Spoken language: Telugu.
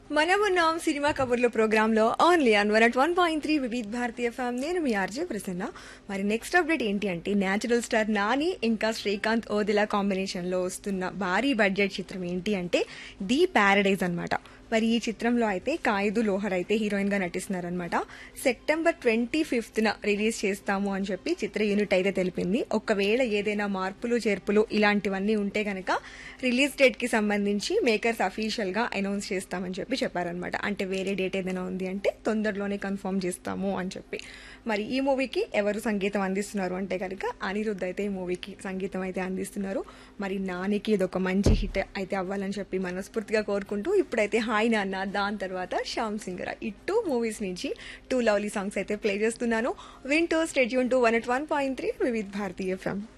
మనమున్నాం సినిమా కబుర్లు ప్రోగ్రాంలో only on one at one point three Vividh Bharati FM నేను మీ ఆర్జే ప్రసన్న మరి నెక్స్ట్ అప్డేట్ ఏంటి అంటే న్యాచురల్ స్టార్ నాని ఇంకా శ్రీకాంత్ ఓదిలా కాంబినేషన్లో వస్తున్న భారీ బడ్జెట్ చిత్రం ఏంటి అంటే ది ప్యారడైజ్ అన్నమాట మరి ఈ చిత్రంలో అయితే కాయిదు లోహర్ అయితే హీరోయిన్ గా నటిస్తున్నారనమాట సెప్టెంబర్ ట్వంటీ ఫిఫ్త్ న రిలీజ్ చేస్తాము అని చెప్పి చిత్ర యూనిట్ అయితే తెలిపింది ఒకవేళ ఏదైనా మార్పులు చేర్పులు ఇలాంటివన్నీ ఉంటే గనక రిలీజ్ డేట్ కి సంబంధించి మేకర్స్ అఫీషియల్ గా అనౌన్స్ చేస్తామని చెప్పి చెప్పారనమాట అంటే వేరే డేట్ ఏదైనా ఉంది అంటే తొందరలోనే కన్ఫర్మ్ చేస్తాము అని చెప్పి మరి ఈ మూవీకి ఎవరు సంగీతం అందిస్తున్నారు అంటే కనుక అనిరుద్ధ్ అయితే ఈ మూవీకి సంగీతం అయితే అందిస్తున్నారు మరి నానికి ఇది ఒక మంచి హిట్ అయితే అవ్వాలని చెప్పి మనస్ఫూర్తిగా కోరుకుంటూ ఇప్పుడైతే హాయ్ నాన్న దాని తర్వాత శ్యామ్ సింగర్ ఈ టూ మూవీస్ నుంచి టూ లవ్లీ సాంగ్స్ అయితే ప్లే చేస్తున్నాను వింటూ stay tuned to one at one point three Vividh Bharati FM